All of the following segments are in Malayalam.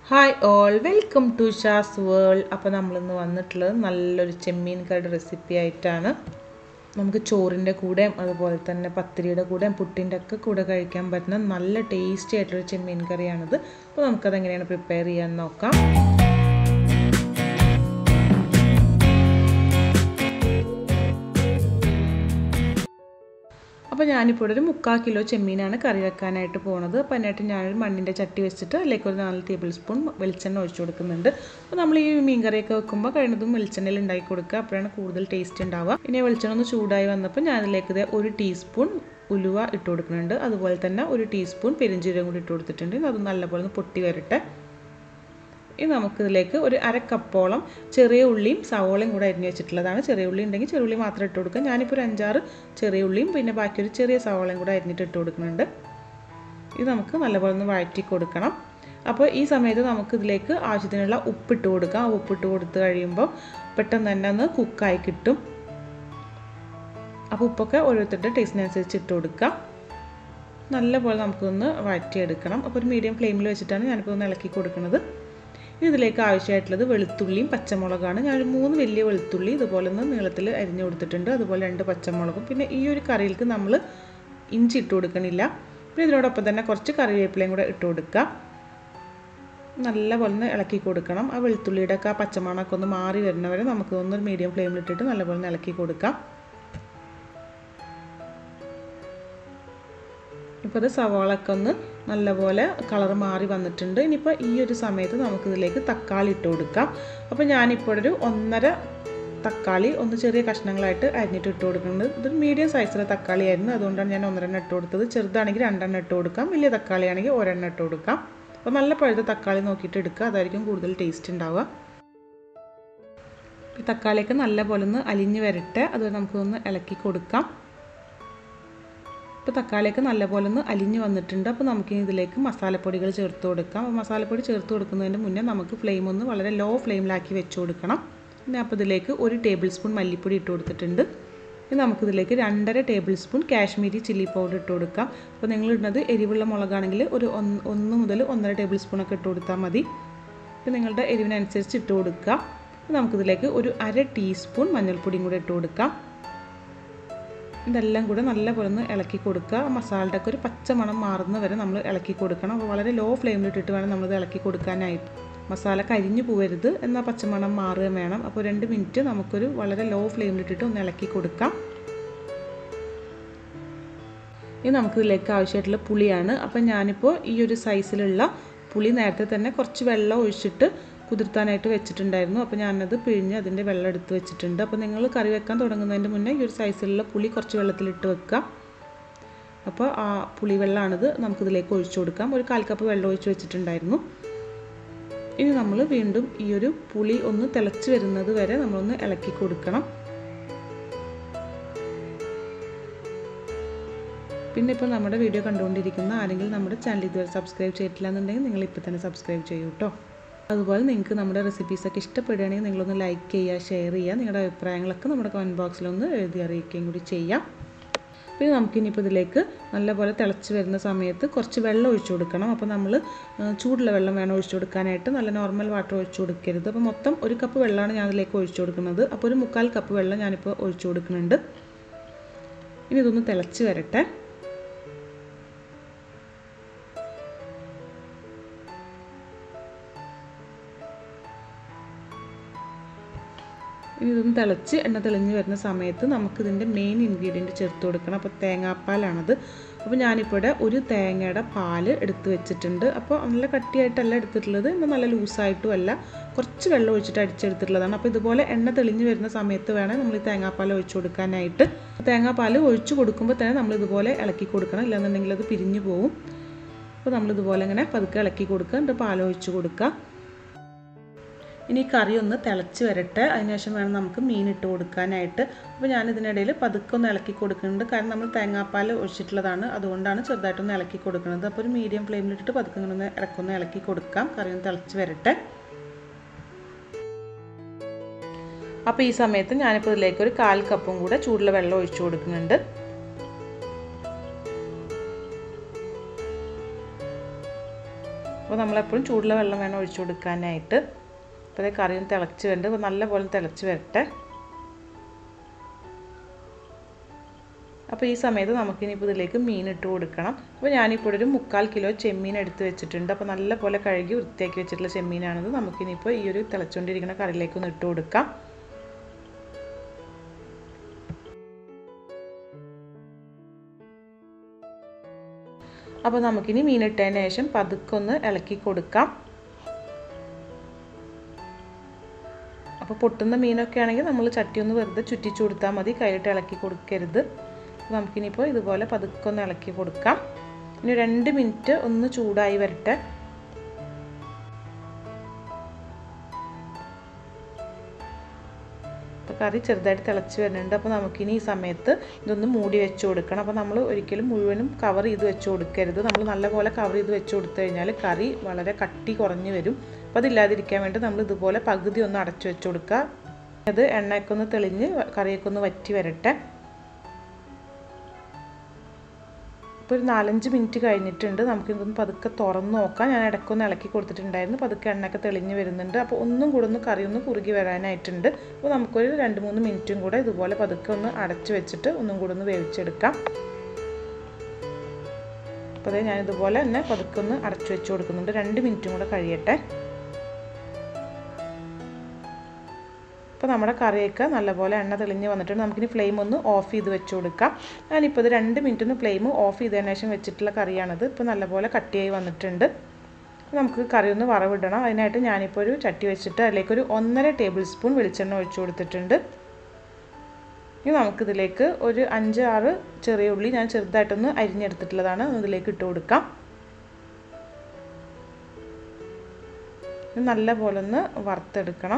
hi all welcome to Shaz world അപ്പോൾ നമ്മളിന്ന് വന്നിട്ടുള്ളത് നല്ലൊരു ചെമ്മീൻ കറി റെസിപ്പി ആയിട്ടാണ് നമുക്ക് ചോറിൻ്റെ കൂടെയും അതുപോലെ തന്നെ പത്തിരിയുടെ കൂടെയും പുട്ടിൻ്റെ ഒക്കെ കൂടെ കഴിക്കാൻ പറ്റുന്ന നല്ല ടേസ്റ്റി ആയിട്ടുള്ള ചെമ്മീൻ കറിയാണിത് അപ്പോൾ നമുക്കത് എങ്ങനെയാണ് പ്രിപ്പയർ ചെയ്യാൻ നോക്കാം അപ്പോൾ ഞാനിപ്പോൾ ഒരു മുക്കാൽ കിലോ ചെമ്മീനാണ് കറി വെക്കാനായിട്ട് പോകുന്നത് അപ്പോൾ അതിനായിട്ട് ഞാനൊരു മണ്ണിൻ്റെ ചട്ടി വെച്ചിട്ട് അതിലേക്ക് ഒരു നാല് ടേബിൾ സ്പൂൺ വെളിച്ചെണ്ണ ഒഴിച്ചു കൊടുക്കുന്നുണ്ട് അപ്പോൾ നമ്മൾ ഈ മീൻ കറിയൊക്കെ വെക്കുമ്പോൾ കഴിയുന്നതും വെളിച്ചെണ്ണയിൽ ഉണ്ടാക്കി കൊടുക്കുക അപ്പോഴാണ് കൂടുതൽ ടേസ്റ്റ് ഉണ്ടാവുക ഇനി വെളിച്ചെണ്ണ ഒന്ന് ചൂടായി വന്നപ്പോൾ ഞാനതിലേക്ക് ഒരു ടീസ്പൂൺ ഉലുവ ഇട്ട് കൊടുക്കുന്നുണ്ട് അതുപോലെ തന്നെ ഒരു ടീസ്പൂൺ പെരിഞ്ചീരകം കൂടി ഇട്ട് കൊടുത്തിട്ടുണ്ട് അത് നല്ലപോലെ ഒന്ന് പൊട്ടി വരട്ടെ ഇനി നമുക്കിതിലേക്ക് ഒരു അര കപ്പോളം ചെറിയ ഉള്ളിയും സവോളയും കൂടെ അരിഞ്ഞ് വെച്ചിട്ടുള്ളതാണ് ചെറിയ ഉള്ളി ഉണ്ടെങ്കിൽ ചെറിയ ഉള്ളി മാത്രം ഇട്ട് കൊടുക്കുക ഞാനിപ്പോൾ ഒരു അഞ്ചാറ് ചെറിയ ഉള്ളിയും പിന്നെ ബാക്കി ഒരു ചെറിയ സവോളയും കൂടെ അരിഞ്ഞിട്ട് ഇട്ട് കൊടുക്കുന്നുണ്ട് ഇത് നമുക്ക് നല്ലപോലെ ഒന്ന് വഴറ്റി കൊടുക്കണം അപ്പോൾ ഈ സമയത്ത് നമുക്കിതിലേക്ക് ആവശ്യത്തിനുള്ള ഉപ്പിട്ട് കൊടുക്കാം ഉപ്പിട്ട് കൊടുത്ത് കഴിയുമ്പോൾ പെട്ടെന്ന് തന്നെ ഒന്ന് കുക്കായി കിട്ടും അപ്പോൾ ഉപ്പൊക്കെ ഓരോരുത്തരുടെ ടേസ്റ്റിനനുസരിച്ച് ഇട്ട് കൊടുക്കാം നല്ലപോലെ നമുക്കൊന്ന് വഴറ്റിയെടുക്കണം അപ്പോൾ ഒരു മീഡിയം ഫ്ലെയിമിൽ വെച്ചിട്ടാണ് ഞാനിപ്പോൾ ഒന്ന് ഇളക്കി കൊടുക്കുന്നത് ഇനി ഇതിലേക്ക് ആവശ്യമായിട്ടുള്ളത് വെളുത്തുള്ളിയും പച്ചമുളകാണ് ഞാനൊരു മൂന്ന് വലിയ വെളുത്തുള്ളി ഇതുപോലെ ഒന്ന് നീളത്തിൽ അരിഞ്ഞു കൊടുത്തിട്ടുണ്ട് അതുപോലെ രണ്ട് പച്ചമുളകും പിന്നെ ഈ ഒരു കറിയിലേക്ക് നമ്മൾ ഇഞ്ചി ഇട്ട് കൊടുക്കണില്ല പിന്നെ ഇതിനോടൊപ്പം തന്നെ കുറച്ച് കറിവേപ്പിലയും കൂടെ ഇട്ട് കൊടുക്കുക നല്ലപോലെ ഒന്ന് ഇളക്കി കൊടുക്കണം ആ വെളുത്തുള്ളിയുടെ ഒക്കെ ആ പച്ചമണമൊക്കെ ഒന്ന് മാറി വരുന്നവരെ നമുക്ക് ഒന്ന് മീഡിയം ഫ്ലെയിമിൽ ഇട്ടിട്ട് നല്ലപോലെ ഒന്ന് ഇളക്കി കൊടുക്കാം ഇപ്പോൾ അത് സവാളൊക്കെ ഒന്ന് നല്ലപോലെ കളർ മാറി വന്നിട്ടുണ്ട് ഇനിയിപ്പോൾ ഈ ഒരു സമയത്ത് നമുക്കിതിലേക്ക് തക്കാളി ഇട്ട് കൊടുക്കാം അപ്പോൾ ഞാനിപ്പോൾ ഒരു ഒന്നര തക്കാളി ഒന്ന് ചെറിയ കഷ്ണങ്ങളായിട്ട് അരിഞ്ഞിട്ട് ഇട്ട് കൊടുക്കുന്നുണ്ട് ഇതൊരു മീഡിയം സൈസിലെ തക്കാളി ആയിരുന്നു അതുകൊണ്ടാണ് ഞാൻ ഒന്നരെണ്ണം ഇട്ട് കൊടുത്തത് ചെറുതാണെങ്കിൽ രണ്ടെണ്ണം ഇട്ട് കൊടുക്കാം വലിയ തക്കാളി ആണെങ്കിൽ ഒരെണ്ണം ഇട്ട് കൊടുക്കാം അപ്പോൾ നല്ല പഴുത്ത തക്കാളി നോക്കിയിട്ട് എടുക്കുക അതായിരിക്കും കൂടുതൽ ടേസ്റ്റ് ഉണ്ടാവുക തക്കാളിയൊക്കെ നല്ലപോലെ ഒന്ന് അലിഞ്ഞ് വരട്ടെ അത് നമുക്കൊന്ന് ഇളക്കി കൊടുക്കാം ഇപ്പോൾ തക്കാളിയൊക്കെ നല്ലപോലെ ഒന്ന് അലിഞ്ഞ് വന്നിട്ടുണ്ട് അപ്പോൾ നമുക്ക് ഇതിലേക്ക് മസാലപ്പൊടികൾ ചേർത്ത് കൊടുക്കാം അപ്പോൾ മസാലപ്പൊടി ചേർത്ത് കൊടുക്കുന്നതിന് മുന്നേ നമുക്ക് ഫ്ലെയിം ഒന്ന് വളരെ ലോ ഫ്ലെയിമിലാക്കി വെച്ച് കൊടുക്കണം പിന്നെ അപ്പോൾ ഇതിലേക്ക് ഒരു ടേബിൾ സ്പൂൺ മല്ലിപ്പൊടി ഇട്ട് കൊടുത്തിട്ടുണ്ട് ഇനി നമുക്കിതിലേക്ക് രണ്ടര tablespoon Kashmiri chilli powder ഇട്ട് കൊടുക്കാം അപ്പോൾ നിങ്ങൾ ഇടുന്നത് എരിവുള്ള മുളകാണെങ്കിൽ ഒരു ഒന്ന് മുതൽ ഒന്നര ടേബിൾ സ്പൂണൊക്കെ ഇട്ട് കൊടുത്താൽ മതി അപ്പോൾ നിങ്ങളുടെ എരിവിനനുസരിച്ച് ഇട്ട് കൊടുക്കുക നമുക്കിതിലേക്ക് ഒരു അര ടീസ്പൂൺ മഞ്ഞൾപ്പൊടിയും കൂടെ ഇട്ട് കൊടുക്കാം ഇതെല്ലാം കൂടെ നല്ലപോലെ ഒന്ന് ഇളക്കി കൊടുക്കുക മസാലയുടെ ഒക്കെ ഒരു പച്ച മണം മാറുന്ന വരെ നമ്മൾ ഇളക്കി കൊടുക്കണം അപ്പോൾ വളരെ ലോ ഫ്ലെയിമിൽ ഇട്ടിട്ട് വേണം നമ്മളിത് ഇളക്കി കൊടുക്കാനായിട്ട് മസാല കരിഞ്ഞു പോകരുത് എന്നാൽ പച്ചമണം മാറുകയും വേണം അപ്പോൾ രണ്ട് മിനിറ്റ് നമുക്കൊരു വളരെ ലോ ഫ്ലെയിമിൽ ഇട്ടിട്ട് ഒന്ന് ഇളക്കി കൊടുക്കാം ഇനി നമുക്കിതിലേക്ക് ആവശ്യമായിട്ടുള്ള പുളിയാണ് അപ്പം ഞാനിപ്പോൾ ഈ ഒരു സൈസിലുള്ള പുളി നേരത്തെ തന്നെ കുറച്ച് വെള്ളം ഒഴിച്ചിട്ട് കുതിർത്താനായിട്ട് വെച്ചിട്ടുണ്ടായിരുന്നു അപ്പോൾ ഞാനത് പിഴിഞ്ഞ് അതിൻ്റെ വെള്ളം എടുത്ത് വെച്ചിട്ടുണ്ട് അപ്പോൾ നിങ്ങൾ കറി വെക്കാൻ തുടങ്ങുന്നതിൻ്റെ മുന്നേ ഈ ഒരു സൈസിലുള്ള പുളി കുറച്ച് വെള്ളത്തിലിട്ട് വെക്കുക അപ്പോൾ ആ പുളി വെള്ളമാണിത് നമുക്കിതിലേക്ക് ഒഴിച്ചു കൊടുക്കാം ഒരു കാൽ കപ്പ് വെള്ളം ഒഴിച്ച് വെച്ചിട്ടുണ്ടായിരുന്നു ഇനി നമ്മൾ വീണ്ടും ഈ ഒരു പുളി ഒന്ന് തിളച്ച് വരുന്നത് വരെ നമ്മളൊന്ന് ഇളക്കി കൊടുക്കണം പിന്നെ ഇപ്പോൾ നമ്മുടെ വീഡിയോ കണ്ടുകൊണ്ടിരിക്കുന്ന ആരെങ്കിലും നമ്മുടെ ചാനൽ ഇതുവരെ സബ്സ്ക്രൈബ് ചെയ്തിട്ടില്ല എന്നുണ്ടെങ്കിൽ നിങ്ങൾ ഇപ്പോൾ തന്നെ സബ്സ്ക്രൈബ് ചെയ്യൂ കേട്ടോ അതുപോലെ നിങ്ങൾക്ക് നമ്മുടെ റെസിപ്പീസൊക്കെ ഇഷ്ടപ്പെടുകയാണെങ്കിൽ നിങ്ങളൊന്ന് ലൈക്ക് ചെയ്യുക ഷെയർ ചെയ്യുക നിങ്ങളുടെ അഭിപ്രായങ്ങളൊക്കെ നമ്മുടെ കമൻറ്റ് ബോക്സിലൊന്ന് എഴുതി അറിയിക്കുകയും കൂടി ചെയ്യാം പിന്നെ നമുക്കിനിയിപ്പോൾ ഇതിലേക്ക് നല്ലപോലെ തിളച്ച് വരുന്ന സമയത്ത് കുറച്ച് വെള്ളം ഒഴിച്ചു കൊടുക്കണം അപ്പോൾ നമ്മൾ ചൂടുള്ള വെള്ളം വേണം ഒഴിച്ചു കൊടുക്കാനായിട്ട് നല്ല നോർമൽ വാട്ടർ ഒഴിച്ചു കൊടുക്കരുത് അപ്പോൾ മൊത്തം ഒരു കപ്പ് വെള്ളമാണ് ഞാൻ അതിലേക്ക് ഒഴിച്ചു കൊടുക്കുന്നത് അപ്പോൾ ഒരു മുക്കാൽ കപ്പ് വെള്ളം ഞാനിപ്പോൾ ഒഴിച്ചു കൊടുക്കുന്നുണ്ട് ഇനി ഇതൊന്ന് തിളച്ച് വരട്ടെ ഇനി ഇതൊന്ന് തിളച്ച് എണ്ണ തെളിഞ്ഞ് വരുന്ന സമയത്ത് നമുക്കിതിൻ്റെ മെയിൻ ഇൻഗ്രീഡിയൻറ്റ് ചേർത്ത് കൊടുക്കണം അപ്പോൾ തേങ്ങാപ്പാലാണത് അപ്പോൾ ഞാനിപ്പോൾ ഇവിടെ ഒരു തേങ്ങയുടെ പാല് എടുത്ത് വെച്ചിട്ടുണ്ട് അപ്പോൾ നല്ല കട്ടിയായിട്ടല്ല എടുത്തിട്ടുള്ളത് എന്നാൽ നല്ല ലൂസായിട്ടും അല്ല കുറച്ച് വെള്ളം ഒഴിച്ചിട്ട് അടിച്ചെടുത്തിട്ടുള്ളതാണ് അപ്പോൾ ഇതുപോലെ എണ്ണ തെളിഞ്ഞ് വരുന്ന സമയത്ത് വേണം നമ്മൾ ഈ തേങ്ങാപ്പാൽ ഒഴിച്ചു കൊടുക്കാനായിട്ട് തേങ്ങാപ്പാൽ ഒഴിച്ചു കൊടുക്കുമ്പോൾ തന്നെ നമ്മൾ ഇതുപോലെ ഇളക്കി കൊടുക്കണം ഇല്ലാന്നുണ്ടെങ്കിൽ അത് പിരിഞ്ഞു പോകും അപ്പോൾ നമ്മളിതുപോലെ ഇങ്ങനെ പതുക്കെ ഇളക്കി കൊടുക്കുക എന്നിട്ട് പാൽ ഒഴിച്ചു കൊടുക്കുക ഇനി കറി ഒന്ന് തിളച്ച് വരട്ടെ അതിനുശേഷം വേണം നമുക്ക് മീൻ ഇട്ട് കൊടുക്കാനായിട്ട് അപ്പോൾ ഞാൻ ഇതിനിടയിൽ പതുക്കെ ഒന്ന് ഇളക്കി കൊടുക്കുന്നുണ്ട് കാരണം നമ്മൾ തേങ്ങാപ്പാൽ ഒഴിച്ചിട്ടുള്ളതാണ് അതുകൊണ്ടാണ് ചെറുതായിട്ടൊന്ന് ഇളക്കി കൊടുക്കുന്നത് അപ്പോൾ ഒരു മീഡിയം ഫ്ലെയിമിലിട്ടിട്ട് പതുക്കെ ഇങ്ങനെ ഒന്ന് ഇറക്കൊന്ന് ഇളക്കി കൊടുക്കാം കറി ഒന്ന് തിളച്ച് വരട്ടെ അപ്പോൾ ഈ സമയത്ത് ഞാനിപ്പോൾ ഇതിലേക്ക് ഒരു കാൽ കപ്പും കൂടെ ചൂടുള്ള വെള്ളം ഒഴിച്ചു കൊടുക്കുന്നുണ്ട് അപ്പോൾ നമ്മളെപ്പോഴും ചൂടുള്ള വെള്ളം വേണം ഒഴിച്ചു കൊടുക്കാനായിട്ട് അപ്പോൾ അതേ കറിയും തിളച്ച് വരുന്നുണ്ട് അപ്പോൾ നല്ലപോലെ തിളച്ച് വരട്ടെ അപ്പോൾ ഈ സമയത്ത് നമുക്കിനിപ്പോൾ ഇതിലേക്ക് മീൻ ഇട്ട് കൊടുക്കണം അപ്പോൾ ഞാനിപ്പോൾ ഒരു മുക്കാൽ കിലോ ചെമ്മീൻ എടുത്ത് വെച്ചിട്ടുണ്ട് അപ്പോൾ നല്ലപോലെ കഴുകി വൃത്തിയാക്കി വെച്ചിട്ടുള്ള ചെമ്മീനാണിത് നമുക്കിനിപ്പോൾ ഈ ഒരു തിളച്ചുകൊണ്ടിരിക്കുന്ന കറിയിലേക്ക് ഒന്ന് ഇട്ട് കൊടുക്കാം അപ്പോൾ നമുക്കിനി മീൻ ഇട്ടതിന് ശേഷം പതുക്കെ ഒന്ന് ഇളക്കി കൊടുക്കാം അപ്പോൾ പൊട്ടുന്ന മീനൊക്കെ ആണെങ്കിൽ നമ്മൾ ചട്ടി ഒന്ന് വെറുതെ ചുറ്റിച്ചു കൊടുത്താൽ മതി കയ്യിലിട്ട് ഇളക്കി കൊടുക്കരുത് നമുക്കിനിപ്പോൾ ഇതുപോലെ പതുക്കെ ഒന്ന് ഇളക്കി കൊടുക്കാം ഇനി രണ്ട് മിനിറ്റ് ഒന്ന് ചൂടായി വരട്ടെ അപ്പോൾ കറി ചെറുതായിട്ട് തിളച്ച് വരുന്നുണ്ട് അപ്പോൾ നമുക്കിനി ഈ സമയത്ത് ഇതൊന്ന് മൂടി വെച്ച് കൊടുക്കണം അപ്പോൾ നമ്മൾ ഒരിക്കലും മുഴുവനും കവർ ചെയ്ത് വെച്ച് കൊടുക്കരുത് നമ്മൾ നല്ലപോലെ കവർ ചെയ്ത് വെച്ച് കൊടുത്തു കഴിഞ്ഞാൽ കറി വളരെ കട്ടി കുറഞ്ഞ് വരും അപ്പോൾ അതില്ലാതിരിക്കാൻ വേണ്ടി നമ്മൾ ഇതുപോലെ പകുതി ഒന്ന് അടച്ചു വെച്ച് കൊടുക്കുക അത് എണ്ണയൊക്കെ ഒന്ന് തെളിഞ്ഞ് കറിയൊക്കെ ഒന്ന് വറ്റി വരട്ടെ ഇപ്പോൾ ഒരു നാലഞ്ച് മിനിറ്റ് കഴിഞ്ഞിട്ടുണ്ട് നമുക്കിതൊന്ന് പതുക്കെ തുറന്ന് നോക്കാം ഞാൻ ഇടയ്ക്കൊന്ന് ഇളക്കി കൊടുത്തിട്ടുണ്ടായിരുന്നു പതുക്കെ എണ്ണയൊക്കെ തെളിഞ്ഞ് വരുന്നുണ്ട് അപ്പോൾ ഒന്നും കൂടെ ഒന്ന് കറി ഒന്ന് കുറുകി വരാനായിട്ടുണ്ട് അപ്പോൾ നമുക്കൊരു രണ്ട് മൂന്ന് മിനിറ്റും കൂടെ ഇതുപോലെ പതുക്കെ ഒന്ന് അടച്ച് വെച്ചിട്ട് ഒന്നും കൂടെ ഒന്ന് വേവിച്ചെടുക്കാം അപ്പോൾ അതേ ഞാൻ ഇതുപോലെ തന്നെ പതുക്കെ ഒന്ന് അടച്ചു വെച്ച് കൊടുക്കുന്നുണ്ട് രണ്ട് മിനിറ്റും കൂടെ കഴിയട്ടെ അപ്പോൾ നമ്മുടെ കറിയൊക്കെ നല്ലപോലെ എണ്ണ തെളിഞ്ഞ് വന്നിട്ടുണ്ട് നമുക്കിനി ഫ്ലെയിം ഒന്ന് ഓഫ് ചെയ്ത് വെച്ച് കൊടുക്കാം ഞാനിപ്പോൾ ഇത് രണ്ട് മിനിറ്റ് ഒന്ന് ഫ്ലെയിം ഓഫ് ചെയ്തതിന് ശേഷം വെച്ചിട്ടുള്ള കറിയാണിത് ഇപ്പോൾ നല്ലപോലെ കട്ടിയായി വന്നിട്ടുണ്ട് നമുക്ക് കറി ഒന്ന് വറവിടണം അതിനായിട്ട് ഞാനിപ്പോൾ ഒരു ചട്ടി വെച്ചിട്ട് അതിലേക്ക് ഒരു ഒന്നര ടേബിൾ സ്പൂൺ വെളിച്ചെണ്ണ ഒഴിച്ചു കൊടുത്തിട്ടുണ്ട് ഇനി നമുക്കിതിലേക്ക് ഒരു അഞ്ച് ആറ് ചെറിയ ഉള്ളി ഞാൻ ചെറുതായിട്ടൊന്ന് അരിഞ്ഞെടുത്തിട്ടുള്ളതാണ് ഇതിലേക്ക് ഇട്ട് കൊടുക്കാം നല്ലപോലെ ഒന്ന് വറുത്തെടുക്കണം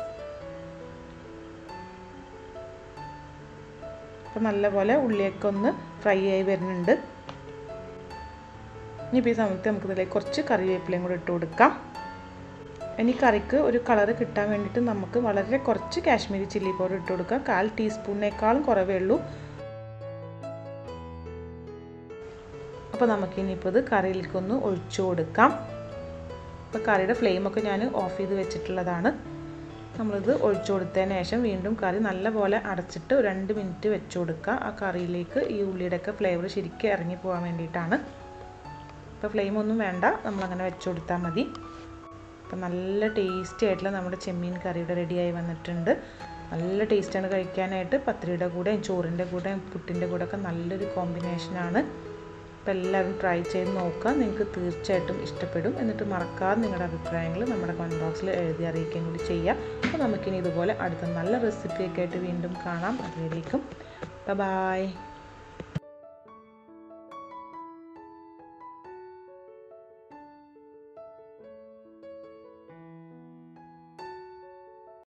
അപ്പോൾ നല്ലപോലെ ഉള്ളിയൊക്കെ ഒന്ന് ഫ്രൈ ആയി വരുന്നുണ്ട് ഇനിയിപ്പോൾ ഈ സമയത്ത് നമുക്കിതിലേക്ക് കുറച്ച് കറിവേപ്പിലയും കൂടെ ഇട്ട് കൊടുക്കാം ഇനി കറിക്ക് ഒരു കളറ് കിട്ടാൻ വേണ്ടിയിട്ട് നമുക്ക് വളരെ കുറച്ച് കാശ്മീരി ചില്ലി പൗഡർ ഇട്ട് കൊടുക്കാം കാൽ ടീസ്പൂണിനേക്കാളും കുറവേ ഉള്ളൂ അപ്പോൾ നമുക്കിനിയിപ്പോൾ ഇത് കറിയിലേക്കൊന്ന് ഒഴിച്ചു കൊടുക്കാം അപ്പോൾ കറിയുടെ ഫ്ലെയിമൊക്കെ ഞാൻ ഓഫ് ചെയ്ത് വെച്ചിട്ടുള്ളതാണ് നമ്മളിത് ഒഴിച്ചു കൊടുത്തതിന് ശേഷം വീണ്ടും കറി നല്ലപോലെ അടച്ചിട്ട് ഒരു രണ്ട് മിനിറ്റ് വെച്ച് കൊടുക്കുക ആ കറിയിലേക്ക് ഈ ഉള്ളിയുടെയൊക്കെ ഫ്ലേവർ ശരിക്കും ഇറങ്ങി പോകാൻ വേണ്ടിയിട്ടാണ് അപ്പോൾ ഫ്ലെയിം ഒന്നും വേണ്ട നമ്മളങ്ങനെ വെച്ച് കൊടുത്താൽ മതി അപ്പോൾ നല്ല ടേസ്റ്റി ആയിട്ടുള്ള നമ്മുടെ ചെമ്മീൻ കറിയുടെ റെഡിയായി വന്നിട്ടുണ്ട് നല്ല ടേസ്റ്റാണ് കഴിക്കാനായിട്ട് പത്തിരിയുടെ കൂടെ ചോറിൻ്റെ കൂടെ പുട്ടിൻ്റെ കൂടെ ഒക്കെ നല്ലൊരു കോമ്പിനേഷനാണ് അപ്പോൾ എല്ലാവരും ട്രൈ ചെയ്ത് നോക്കുക നിങ്ങൾക്ക് തീർച്ചയായിട്ടും ഇഷ്ടപ്പെടും എന്നിട്ട് മറക്കാതെ നിങ്ങളുടെ അഭിപ്രായങ്ങൾ നമ്മുടെ കമൻറ്റ് ബോക്സിൽ എഴുതി അറിയിക്കുകയും കൂടി ചെയ്യുക അപ്പോൾ നമുക്കിനി ഇതുപോലെ അടുത്ത നല്ല റെസിപ്പിയൊക്കെ ആയിട്ട് വീണ്ടും കാണാം അതുവരേക്കും ബൈ